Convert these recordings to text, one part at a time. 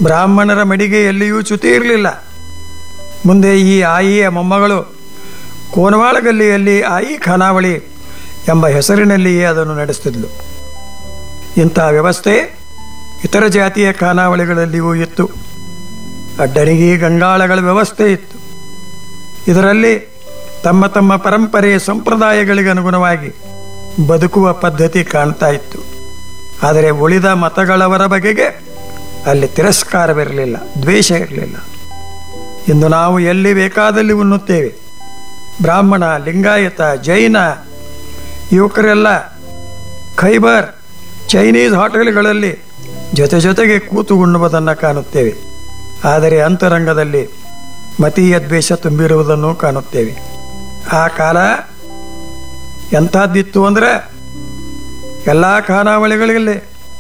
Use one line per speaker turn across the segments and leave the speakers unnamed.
ಬ್ರಾಹ್ಮಣರ ಮಡಿಗೆ ಎಲ್ಲಿಯೂ ಚ್ಯುತಿ ಇರಲಿಲ್ಲ ಮುಂದೆ ಈ ಆಯಿಯ ಮೊಮ್ಮಗಳು ಕೋನವಾಳಗಲ್ಲಿಯಲ್ಲಿ ಆಯಿ ಖಾನಾವಳಿ ಎಂಬ ಹೆಸರಿನಲ್ಲಿಯೇ ಅದನ್ನು ನಡೆಸ್ತಿದ್ಲು ಇಂಥ ವ್ಯವಸ್ಥೆ ಇತರ ಜಾತಿಯ ಖಾನಾವಳಿಗಳಲ್ಲಿಯೂ ಇತ್ತು ಅಡ್ಡಣಿಗೆ ಗಂಗಾಳಗಳ ವ್ಯವಸ್ಥೆ ಇತ್ತು ಇದರಲ್ಲಿ ತಮ್ಮ ತಮ್ಮ ಪರಂಪರೆಯ ಸಂಪ್ರದಾಯಗಳಿಗೆ ಅನುಗುಣವಾಗಿ ಬದುಕುವ ಪದ್ಧತಿ ಕಾಣ್ತಾ ಇತ್ತು ಆದರೆ ಉಳಿದ ಮತಗಳವರ ಬಗೆಗೆ ಅಲ್ಲಿ ತಿರಸ್ಕಾರವಿರಲಿಲ್ಲ ದ್ವೇಷ ಇರಲಿಲ್ಲ ಇಂದು ನಾವು ಎಲ್ಲಿ ಬೇಕಾದಲ್ಲಿ ಉಣ್ಣುತ್ತೇವೆ ಬ್ರಾಹ್ಮಣ ಲಿಂಗಾಯತ ಜೈನ ಯುವಕರೆಲ್ಲ ಖೈಬರ್ ಚೈನೀಸ್ ಹೋಟೆಲ್ಗಳಲ್ಲಿ ಜೊತೆ ಜೊತೆಗೆ ಕೂತು ಉಣ್ಣುವುದನ್ನು ಕಾಣುತ್ತೇವೆ ಆದರೆ ಅಂತರಂಗದಲ್ಲಿ ಮತೀಯ ದ್ವೇಷ ತುಂಬಿರುವುದನ್ನು ಕಾಣುತ್ತೇವೆ ಆ ಕಾಲ ಎಂಥದ್ದಿತ್ತು ಅಂದರೆ ಎಲ್ಲ ಖಾನಾವಳಿಗಳಲ್ಲಿ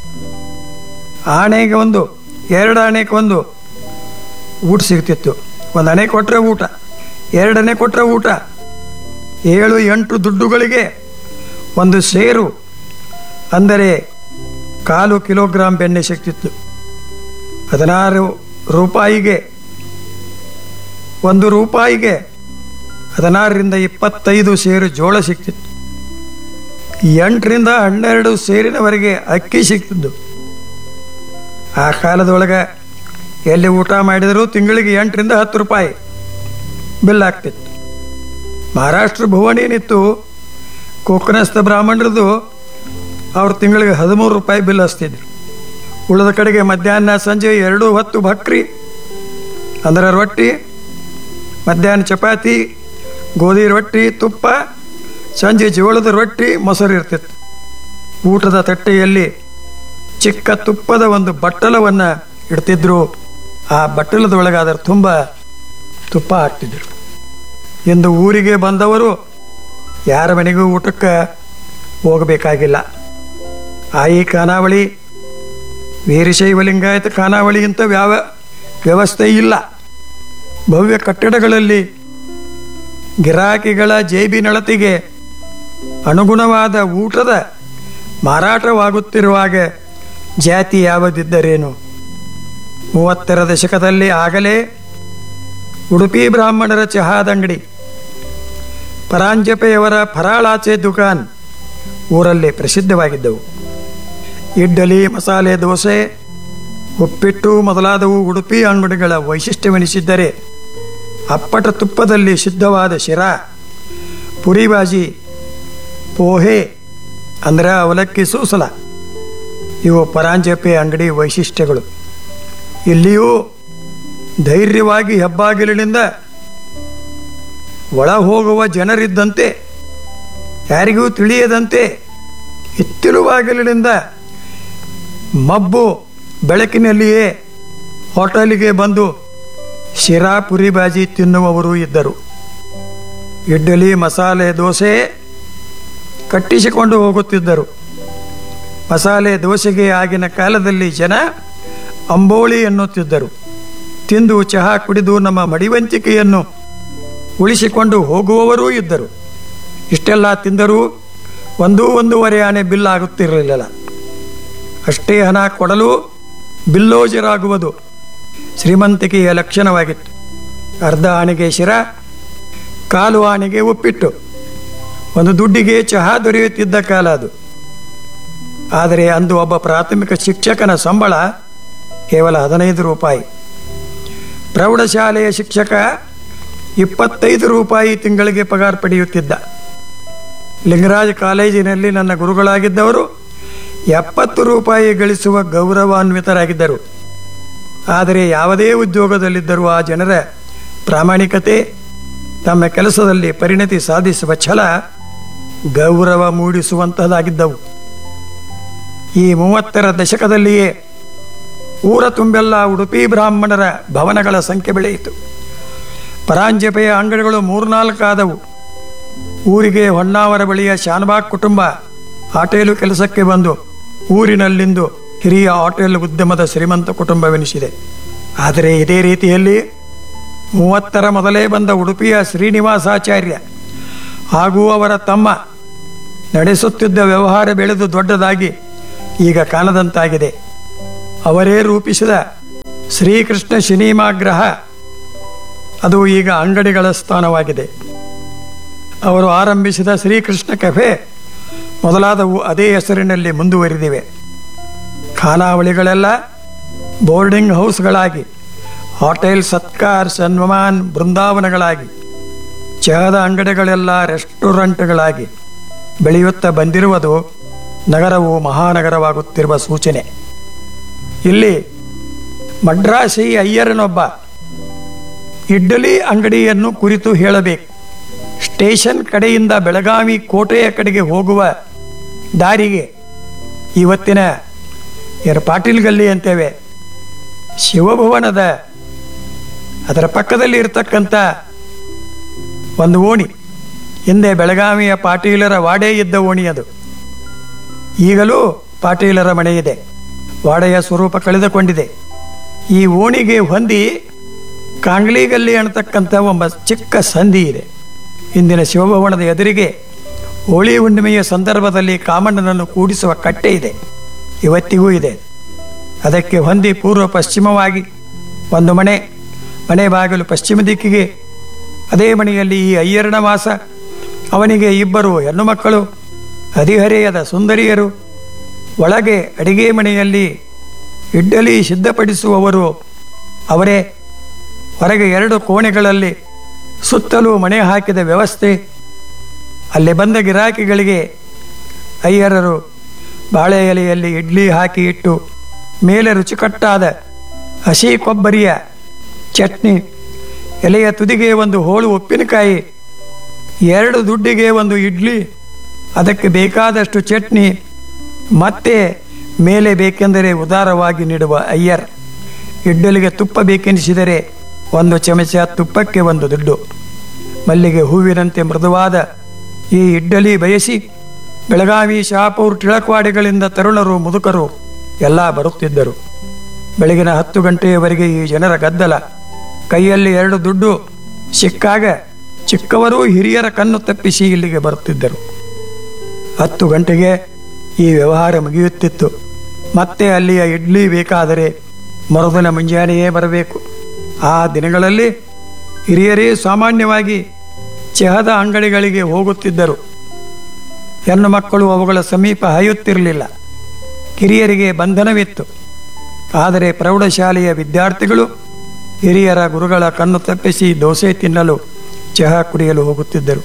ಆಣೆಗೆ ಒಂದು ಎರಡು ಆಣೆಗೆ ಒಂದು ಊಟ ಸಿಗ್ತಿತ್ತು ಒಂದು ಅಣೆ ಕೊಟ್ಟರೆ ಊಟ ಎರಡು ಅಣೆ ಕೊಟ್ಟರೆ ಊಟ ಏಳು ಎಂಟು ದುಡ್ಡುಗಳಿಗೆ ಒಂದು ಸೇರು ಅಂದರೆ ಕಾಲು ಕಿಲೋಗ್ರಾಂ ಬೆಣ್ಣೆ ಸಿಗ್ತಿತ್ತು ಹದಿನಾರು ರೂಪಾಯಿಗೆ ಒಂದು ರೂಪಾಯಿಗೆ ಹದಿನಾರರಿಂದ ಇಪ್ಪತ್ತೈದು ಸೇರು ಜೋಳ ಸಿಗ್ತಿತ್ತು ಎಂಟರಿಂದ ಹನ್ನೆರಡು ಸೇರಿನವರೆಗೆ ಅಕ್ಕಿ ಸಿಗ್ತಿದ್ದು ಆ ಕಾಲದೊಳಗೆ ಎಲ್ಲಿ ಊಟ ಮಾಡಿದರೂ ತಿಂಗಳಿಗೆ ಎಂಟರಿಂದ ಹತ್ತು ರೂಪಾಯಿ ಬಿಲ್ ಆಗ್ತಿತ್ತು ಮಹಾರಾಷ್ಟ್ರ ಭುವನ ಏನಿತ್ತು ಕೋಕನಸ್ಥ ಬ್ರಾಹ್ಮಣರದು ಅವ್ರು ತಿಂಗಳಿಗೆ ಹದಿಮೂರು ರೂಪಾಯಿ ಬಿಲ್ ಹಚ್ತಿದ್ರು ಉಳಿದ ಕಡೆಗೆ ಮಧ್ಯಾಹ್ನ ಸಂಜೆ ಎರಡು ಹೊತ್ತು ಭಕ್ರಿ ಅಂದ್ರೆ ರೊಟ್ಟಿ ಮಧ್ಯಾಹ್ನ ಚಪಾತಿ ಗೋಧಿ ರೊಟ್ಟಿ ತುಪ್ಪ ಸಂಜೆ ಜೋಳದ ರೊಟ್ಟಿ ಮೊಸರು ಇರ್ತಿತ್ತು ಊಟದ ತಟ್ಟೆಯಲ್ಲಿ ಚಿಕ್ಕ ತುಪ್ಪದ ಒಂದು ಬಟ್ಟಲವನ್ನು ಇಡ್ತಿದ್ರು ಆ ಬಟ್ಟಲದೊಳಗೆ ಅದರ ತುಂಬ ತುಪ್ಪ ಹಾಕ್ತಿದ್ರು ಇಂದು ಊರಿಗೆ ಬಂದವರು ಯಾರ ಮನೆಗೂ ಊಟಕ್ಕೆ ಹೋಗಬೇಕಾಗಿಲ್ಲ ಆಯಿ ಖಾನಾವಳಿ ವೀರಶೈವ ಲಿಂಗಾಯತ ಖಾನಾವಳಿ ಇಂಥ ವ್ಯಾವ ವ್ಯವಸ್ಥೆ ಇಲ್ಲ ಭವ್ಯ ಕಟ್ಟಡಗಳಲ್ಲಿ ಗಿರಾಕಿಗಳ ಜೇಬಿನಳತಿಗೆ ಅನುಗುಣವಾದ ಊಟದ ಮಾರಾಟವಾಗುತ್ತಿರುವಾಗ ಜಾತಿ ಯಾವುದಿದ್ದರೇನು ಮೂವತ್ತರ ದಶಕದಲ್ಲಿ ಆಗಲೇ ಉಡುಪಿ ಬ್ರಾಹ್ಮಣರ ಚಹಾದಂಗಡಿ ಪರಾಂಜಪೆಯವರ ಫರಾಳಾಚೆ ದುಕಾನ್ ಊರಲ್ಲಿ ಪ್ರಸಿದ್ಧವಾಗಿದ್ದವು ಇಡ್ಡಲಿ ಮಸಾಲೆ ದೋಸೆ ಉಪ್ಪಿಟ್ಟು ಮೊದಲಾದವು ಉಡುಪಿ ಅಂಗಡಿಗಳ ವೈಶಿಷ್ಟ್ಯವೆನಿಸಿದ್ದರೆ ಅಪ್ಪಟ ತುಪ್ಪದಲ್ಲಿ ಸಿದ್ಧವಾದ ಶಿರಾ ಪುರಿಬಾಜಿ ಪೋಹೆ ಅಂದರೆ ಅವಲಕ್ಕಿ ಸೂಸಲ ಇವು ಪರಾಂಜಪೆ ಅಂಗಡಿ ವೈಶಿಷ್ಟ್ಯಗಳು ಇಲ್ಲಿಯೂ ಧೈರ್ಯವಾಗಿ ಹೆಬ್ಬಾಗಿಲಿನಿಂದ ಒಳ ಹೋಗುವ ಜನರಿದ್ದಂತೆ ಯಾರಿಗೂ ತಿಳಿಯದಂತೆ ಹಿತ್ತಿಲು ಬಾಗಿಲಿನಿಂದ ಮಬ್ಬು ಬೆಳಕಿನಲ್ಲಿಯೇ ಹೋಟೆಲಿಗೆ ಬಂದು ಶಿರಾ ಪುರಿ ಬಾಜಿ ತಿನ್ನುವವರು ಇದ್ದರು ಇಡ್ಡಲಿ ಮಸಾಲೆ ದೋಸೆ ಕಟ್ಟಿಸಿಕೊಂಡು ಹೋಗುತ್ತಿದ್ದರು ಮಸಾಲೆ ದೋಸೆಗೆ ಆಗಿನ ಕಾಲದಲ್ಲಿ ಜನ ಅಂಬೋಳಿ ಎನ್ನುತ್ತಿದ್ದರು ತಿಂದು ಚಹಾ ಕುಡಿದು ನಮ್ಮ ಮಡಿವಂತಿಕೆಯನ್ನು ಉಳಿಸಿಕೊಂಡು ಹೋಗುವವರೂ ಇದ್ದರು ಇಷ್ಟೆಲ್ಲ ತಿಂದರೂ ಒಂದೂ ಒಂದೂವರೆ ಆನೆ ಬಿಲ್ ಆಗುತ್ತಿರಲಿಲ್ಲ ಅಷ್ಟೇ ಹಣ ಕೊಡಲು ಬಿಲ್ಲೋಜರಾಗುವುದು ಶ್ರೀಮಂತಿಕೆಯ ಲಕ್ಷಣವಾಗಿತ್ತು ಅರ್ಧ ಆನೆಗೆ ಶಿರ ಕಾಲು ಆನೆಗೆ ಉಪ್ಪಿಟ್ಟು ಒಂದು ದುಡ್ಡಿಗೆ ಚಹಾ ದೊರೆಯುತ್ತಿದ್ದ ಕಾಲ ಅದು ಆದರೆ ಅಂದು ಒಬ್ಬ ಪ್ರಾಥಮಿಕ ಶಿಕ್ಷಕನ ಸಂಬಳ ಕೇವಲ ಹದಿನೈದು ರೂಪಾಯಿ ಪ್ರೌಢಶಾಲೆಯ ಶಿಕ್ಷಕ ಇಪ್ಪತ್ತೈದು ರೂಪಾಯಿ ತಿಂಗಳಿಗೆ ಪಗಾರ ಪಡೆಯುತ್ತಿದ್ದ ಲಿಂಗರಾಜ್ ಕಾಲೇಜಿನಲ್ಲಿ ನನ್ನ ಗುರುಗಳಾಗಿದ್ದವರು ಎಪ್ಪತ್ತು ರೂಪಾಯಿ ಗಳಿಸುವ ಗೌರವಾನ್ವಿತರಾಗಿದ್ದರು ಆದರೆ ಯಾವುದೇ ಉದ್ಯೋಗದಲ್ಲಿದ್ದರೂ ಆ ಜನರ ಪ್ರಾಮಾಣಿಕತೆ ತಮ್ಮ ಕೆಲಸದಲ್ಲಿ ಪರಿಣತಿ ಸಾಧಿಸುವ ಛಲ ಗೌರವ ಮೂಡಿಸುವಂತಹದಾಗಿದ್ದವು ಈ ಮೂವತ್ತರ ದಶಕದಲ್ಲಿಯೇ ಊರ ತುಂಬೆಲ್ಲ ಉಡುಪಿ ಬ್ರಾಹ್ಮಣರ ಭವನಗಳ ಸಂಖ್ಯೆ ಬೆಳೆಯಿತು ಪರಾಂಜಪೆಯ ಅಂಗಡಿಗಳು ಮೂರ್ನಾಲ್ಕಾದವು ಊರಿಗೆ ಹೊನ್ನಾವರ ಬಳಿಯ ಶಾನಬಾಗ್ ಕುಟುಂಬ ಹೋಟೆಲು ಕೆಲಸಕ್ಕೆ ಬಂದು ಊರಿನಲ್ಲಿಂದು ಹಿರಿಯ ಹೋಟೆಲ್ ಉದ್ಯಮದ ಶ್ರೀಮಂತ ಕುಟುಂಬವೆನಿಸಿದೆ ಆದರೆ ಇದೇ ರೀತಿಯಲ್ಲಿ ಮೂವತ್ತರ ಮೊದಲೇ ಬಂದ ಉಡುಪಿಯ ಶ್ರೀನಿವಾಸಾಚಾರ್ಯ ಹಾಗೂ ಅವರ ತಮ್ಮ ನಡೆಸುತ್ತಿದ್ದ ವ್ಯವಹಾರ ಬೆಳೆದು ದೊಡ್ಡದಾಗಿ ಈಗ ಕಾಣದಂತಾಗಿದೆ ಅವರೇ ರೂಪಿಸಿದ ಶ್ರೀಕೃಷ್ಣ ಸಿನಿಮಾಗ್ರಹ ಅದು ಈಗ ಅಂಗಡಿಗಳ ಸ್ಥಾನವಾಗಿದೆ ಅವರು ಆರಂಭಿಸಿದ ಶ್ರೀಕೃಷ್ಣ ಕೆಫೆ ಮೊದಲಾದವು ಅದೇ ಹೆಸರಿನಲ್ಲಿ ಮುಂದುವರಿದಿವೆ ಖಾನಾವಳಿಗಳೆಲ್ಲ ಬೋರ್ಡಿಂಗ್ ಹೌಸ್ಗಳಾಗಿ ಹೋಟೆಲ್ ಸತ್ಕಾರ್ ಸನ್ಮಾನ್ ಬೃಂದಾವನಗಳಾಗಿ ಚಹದ ಅಂಗಡಿಗಳೆಲ್ಲ ರೆಸ್ಟೋರೆಂಟ್ಗಳಾಗಿ ಬೆಳೆಯುತ್ತಾ ಬಂದಿರುವುದು ನಗರವು ಮಹಾನಗರವಾಗುತ್ತಿರುವ ಸೂಚನೆ ಇಲ್ಲಿ ಮಡ್ರಾಸಿ ಅಯ್ಯರನೊಬ್ಬ ಇಡ್ಡಲಿ ಅಂಗಡಿಯನ್ನು ಕುರಿತು ಹೇಳಬೇಕು ಸ್ಟೇಷನ್ ಕಡೆಯಿಂದ ಬೆಳಗಾವಿ ಕೋಟೆಯ ಕಡೆಗೆ ಹೋಗುವ ದಾರಿಗೆ ಇವತ್ತಿನ ಏನು ಪಾಟೀಲ್ ಗಲ್ಲಿ ಅಂತೇವೆ ಶಿವಭವನದ ಅದರ ಪಕ್ಕದಲ್ಲಿ ಇರತಕ್ಕಂಥ ಒಂದು ಓಣಿ ಹಿಂದೆ ಬೆಳಗಾವಿಯ ಪಾಟೀಲರ ವಾಡೆ ಇದ್ದ ಓಣಿ ಅದು ಈಗಲೂ ಪಾಟೀಲರ ಮನೆ ಇದೆ ವಾಡೆಯ ಸ್ವರೂಪ ಕಳೆದುಕೊಂಡಿದೆ ಈ ಓಣಿಗೆ ಹೊಂದಿ ಕಾಂಗ್ಲಿಗಲ್ಲಿ ಅನ್ನತಕ್ಕಂಥ ಒಬ್ಬ ಚಿಕ್ಕ ಸಂಧಿ ಇದೆ ಇಂದಿನ ಶಿವಭವನದ ಎದುರಿಗೆ ಹೋಳಿ ಹುಣ್ಣಿಮೆಯ ಸಂದರ್ಭದಲ್ಲಿ ಕಾಮಣ್ಣನನ್ನು ಕೂಡಿಸುವ ಕಟ್ಟೆ ಇದೆ ಇವತ್ತಿಗೂ ಇದೆ ಅದಕ್ಕೆ ಹೊಂದಿ ಪೂರ್ವ ಪಶ್ಚಿಮವಾಗಿ ಒಂದು ಮನೆ ಮನೆ ಬಾಗಿಲು ಪಶ್ಚಿಮ ದಿಕ್ಕಿಗೆ ಅದೇ ಮನೆಯಲ್ಲಿ ಈ ಅಯ್ಯರನ ವಾಸ ಅವನಿಗೆ ಇಬ್ಬರು ಹೆಣ್ಣು ಮಕ್ಕಳು ಹದಿಹರೆಯದ ಸುಂದರಿಯರು ಒಳಗೆ ಅಡಿಗೆ ಮನೆಯಲ್ಲಿ ಇಡ್ಡಲಿ ಸಿದ್ಧಪಡಿಸುವವರು ಅವರೇ ಹೊರಗೆ ಎರಡು ಕೋಣೆಗಳಲ್ಲಿ ಸುತ್ತಲೂ ಮಣೆ ಹಾಕಿದ ವ್ಯವಸ್ಥೆ ಅಲ್ಲಿ ಬಂದ ಗಿರಾಕಿಗಳಿಗೆ ಅಯ್ಯರರು ಬಾಳೆ ಎಲೆಯಲ್ಲಿ ಇಡ್ಲಿ ಹಾಕಿ ಇಟ್ಟು ಮೇಲೆ ರುಚಿಕಟ್ಟಾದ ಹಸಿ ಕೊಬ್ಬರಿಯ ಚಟ್ನಿ ಎಲೆಯ ತುದಿಗೆ ಒಂದು ಹೋಳು ಉಪ್ಪಿನಕಾಯಿ ಎರಡು ದುಡ್ಡಿಗೆ ಒಂದು ಇಡ್ಲಿ ಅದಕ್ಕೆ ಬೇಕಾದಷ್ಟು ಚಟ್ನಿ ಮತ್ತೆ ಮೇಲೆ ಬೇಕೆಂದರೆ ಉದಾರವಾಗಿ ನೀಡುವ ಅಯ್ಯರ್ ಇಡ್ಡಲಿಗೆ ತುಪ್ಪ ಬೇಕೆನಿಸಿದರೆ ಒಂದು ಚಮಚ ತುಪ್ಪಕ್ಕೆ ಒಂದು ದುಡ್ಡು ಮಲ್ಲಿಗೆ ಹೂವಿನಂತೆ ಮೃದುವಾದ ಈ ಇಡ್ಡಲಿ ಬಯಸಿ ಬೆಳಗಾವಿ ಶಾಪೂರ್ ಟಿಳಕ್ವಾಡಿಗಳಿಂದ ತರುಣರು ಮುದುಕರು ಎಲ್ಲ ಬರುತ್ತಿದ್ದರು ಬೆಳಗಿನ ಹತ್ತು ಗಂಟೆಯವರೆಗೆ ಈ ಜನರ ಗದ್ದಲ ಕೈಯಲ್ಲಿ ಎರಡು ದುಡ್ಡು ಸಿಕ್ಕಾಗ ಚಿಕ್ಕವರೂ ಹಿರಿಯರ ಕಣ್ಣು ತಪ್ಪಿಸಿ ಇಲ್ಲಿಗೆ ಬರುತ್ತಿದ್ದರು ಹತ್ತು ಗಂಟೆಗೆ ಈ ವ್ಯವಹಾರ ಮುಗಿಯುತ್ತಿತ್ತು ಮತ್ತೆ ಅಲ್ಲಿಯ ಇಡ್ಲಿ ಬೇಕಾದರೆ ಮರುದಿನ ಮುಂಜಾನೆಯೇ ಬರಬೇಕು ಆ ದಿನಗಳಲ್ಲಿ ಹಿರಿಯರೇ ಸಾಮಾನ್ಯವಾಗಿ ಚಹದ ಅಂಗಡಿಗಳಿಗೆ ಹೋಗುತ್ತಿದ್ದರು ಹೆಣ್ಣು ಮಕ್ಕಳು ಅವುಗಳ ಸಮೀಪ ಹಾಯುತ್ತಿರಲಿಲ್ಲ ಕಿರಿಯರಿಗೆ ಬಂಧನವಿತ್ತು ಆದರೆ ಪ್ರೌಢಶಾಲೆಯ ವಿದ್ಯಾರ್ಥಿಗಳು ಹಿರಿಯರ ಗುರುಗಳ ಕಣ್ಣು ತಪ್ಪಿಸಿ ದೋಸೆ ತಿನ್ನಲು ಚಹಾ ಕುಡಿಯಲು ಹೋಗುತ್ತಿದ್ದರು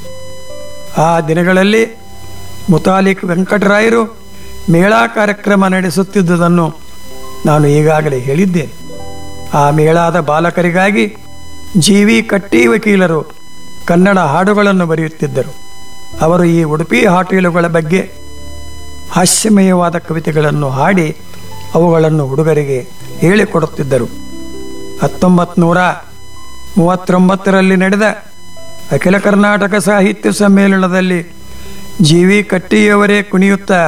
ಆ ದಿನಗಳಲ್ಲಿ ಮುತಾಲಿಕ್ ವೆಂಕಟರಾಯರು ಮೇಳಾ ಕಾರ್ಯಕ್ರಮ ನಡೆಸುತ್ತಿದ್ದುದನ್ನು ನಾನು ಈಗಾಗಲೇ ಹೇಳಿದ್ದೇನೆ ಆ ಮೇಳಾದ ಬಾಲಕರಿಗಾಗಿ ಜಿ ವಿ ಕಟ್ಟಿ ವಕೀಲರು ಕನ್ನಡ ಹಾಡುಗಳನ್ನು ಬರೆಯುತ್ತಿದ್ದರು ಅವರು ಈ ಉಡುಪಿ ಹೋಟೆಲುಗಳ ಬಗ್ಗೆ ಹಾಸ್ಯಮಯವಾದ ಕವಿತೆಗಳನ್ನು ಹಾಡಿ ಅವುಗಳನ್ನು ಹುಡುಗರಿಗೆ ಹೇಳಿಕೊಡುತ್ತಿದ್ದರು ಹತ್ತೊಂಬತ್ತು ನೂರ ಮೂವತ್ತೊಂಬತ್ತರಲ್ಲಿ ನಡೆದ ಅಖಿಲ ಕರ್ನಾಟಕ ಸಾಹಿತ್ಯ ಸಮ್ಮೇಳನದಲ್ಲಿ ಜಿ ವಿ ಕಟ್ಟಿಯವರೇ ಕುಣಿಯುತ್ತಾ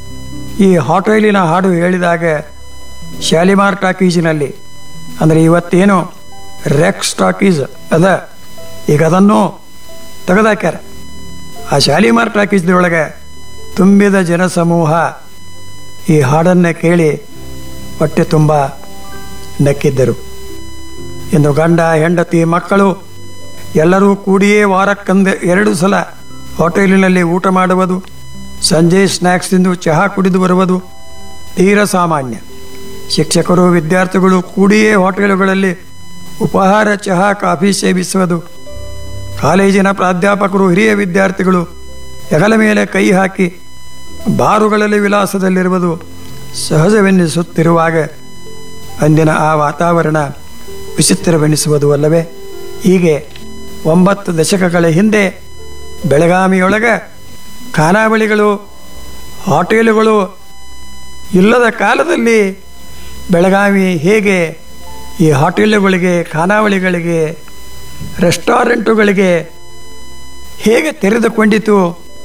ಈ ಹೋಟೆಲಿನ ಹಾಡು ಹೇಳಿದಾಗ ಶಾಲಿಮಾರ್ ಟಾಕೀಜಿನಲ್ಲಿ ಅಂದರೆ ಇವತ್ತೇನು ರೆಕ್ಸ್ ಟಾಕೀಸ್ ಅದ ಈಗ ಅದನ್ನು ತೆಗೆದಾಕ್ಯಾರ ಆ ಶಾಲಿಮಾರ್ ಟಾಕೀಸ್ದೊಳಗೆ ತುಂಬಿದ ಜನಸಮೂಹ ಈ ಹಾಡನ್ನು ಕೇಳಿ ಹೊಟ್ಟೆ ತುಂಬ ನಕ್ಕಿದ್ದರು ಇನ್ನು ಗಂಡ ಹೆಂಡತಿ ಮಕ್ಕಳು ಎಲ್ಲರೂ ಕೂಡಿಯೇ ವಾರಕ್ಕೊಂದು ಎರಡು ಸಲ ಹೋಟೆಲಿನಲ್ಲಿ ಊಟ ಮಾಡುವುದು ಸಂಜೆ ಸ್ನ್ಯಾಕ್ಸ್ ತಿಂದು ಚಹಾ ಕುಡಿದು ಬರುವುದು ತೀರ ಸಾಮಾನ್ಯ ಶಿಕ್ಷಕರು ವಿದ್ಯಾರ್ಥಿಗಳು ಕೂಡಿಯೇ ಹೋಟೆಲುಗಳಲ್ಲಿ ಉಪಹಾರ ಚಹಾ ಕಾಫಿ ಸೇವಿಸುವುದು ಕಾಲೇಜಿನ ಪ್ರಾಧ್ಯಾಪಕರು ಹಿರಿಯ ವಿದ್ಯಾರ್ಥಿಗಳು ಹೆಗಲ ಮೇಲೆ ಕೈ ಹಾಕಿ ಬಾರುಗಳಲ್ಲಿ ವಿಲಾಸದಲ್ಲಿರುವುದು ಸಹಜವೆನ್ನಿಸುತ್ತಿರುವಾಗ ಅಂದಿನ ಆ ವಾತಾವರಣ ವಿಚಿತ್ರವೆನಿಸುವುದು ಅಲ್ಲವೇ ಹೀಗೆ ಒಂಬತ್ತು ದಶಕಗಳ ಹಿಂದೆ ಬೆಳಗಾವಿಯೊಳಗೆ ಖಾನಾವಳಿಗಳು ಹೋಟೆಲುಗಳು ಇಲ್ಲದ ಕಾಲದಲ್ಲಿ ಬೆಳಗಾವಿ ಹೇಗೆ ಈ ಹೋಟೆಲುಗಳಿಗೆ ಖಾನಾವಳಿಗಳಿಗೆ ರೆಸ್ಟೋರೆಂಟುಗಳಿಗೆ ಹೇಗೆ ತೆರೆದುಕೊಂಡಿತು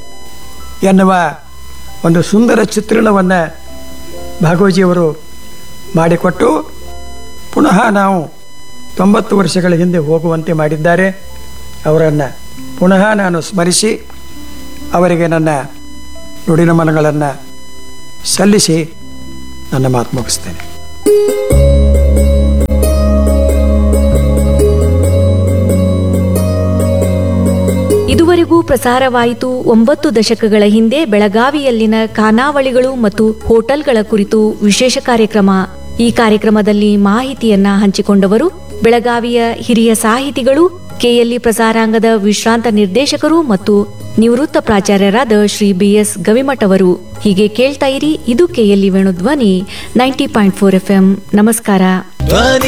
ಎನ್ನುವ ಒಂದು ಸುಂದರ ಚಿತ್ರಣವನ್ನು ಭಾಗವಜಿಯವರು ಮಾಡಿಕೊಟ್ಟು ಪುನಃ ನಾವು ತೊಂಬತ್ತು ವರ್ಷಗಳ ಹಿಂದೆ ಹೋಗುವಂತೆ ಮಾಡಿದ್ದಾರೆ ಅವರನ್ನು ಪುನಃ ನಾನು ಸ್ಮರಿಸಿ ಅವರಿಗೆ ನನ್ನ ನುಡಿನಮನಗಳನ್ನು ಸಲ್ಲಿಸಿ ನನ್ನ ಮಾತು ಮುಗಿಸ್ತೇನೆ
ಇದುವರೆಗೂ ಪ್ರಸಾರವಾಯಿತು ಒಂಬತ್ತು ದಶಕಗಳ ಹಿಂದೆ ಬೆಳಗಾವಿಯಲ್ಲಿನ ಖಾನಾವಳಿಗಳು ಮತ್ತು ಹೋಟೆಲ್ಗಳ ಕುರಿತು ವಿಶೇಷ ಕಾರ್ಯಕ್ರಮ ಈ ಕಾರ್ಯಕ್ರಮದಲ್ಲಿ ಮಾಹಿತಿಯನ್ನ ಹಂಚಿಕೊಂಡವರು ಬೆಳಗಾವಿಯ ಹಿರಿಯ ಸಾಹಿತಿಗಳು ಕೆಎಲ್ಇ ಪ್ರಸಾರಾಂಗದ ವಿಶ್ರಾಂತ ನಿರ್ದೇಶಕರು ಮತ್ತು ನಿವೃತ್ತ ಪ್ರಾಚಾರ್ಯರಾದ ಶ್ರೀ ಬಿಎಸ್ ಗವಿಮಠ್ ಅವರು ಹೀಗೆ ಕೇಳ್ತಾ ಇರಿ ಇದು KLE Venudhwani ninety point four FM ನಮಸ್ಕಾರ
ಧ್ವನಿ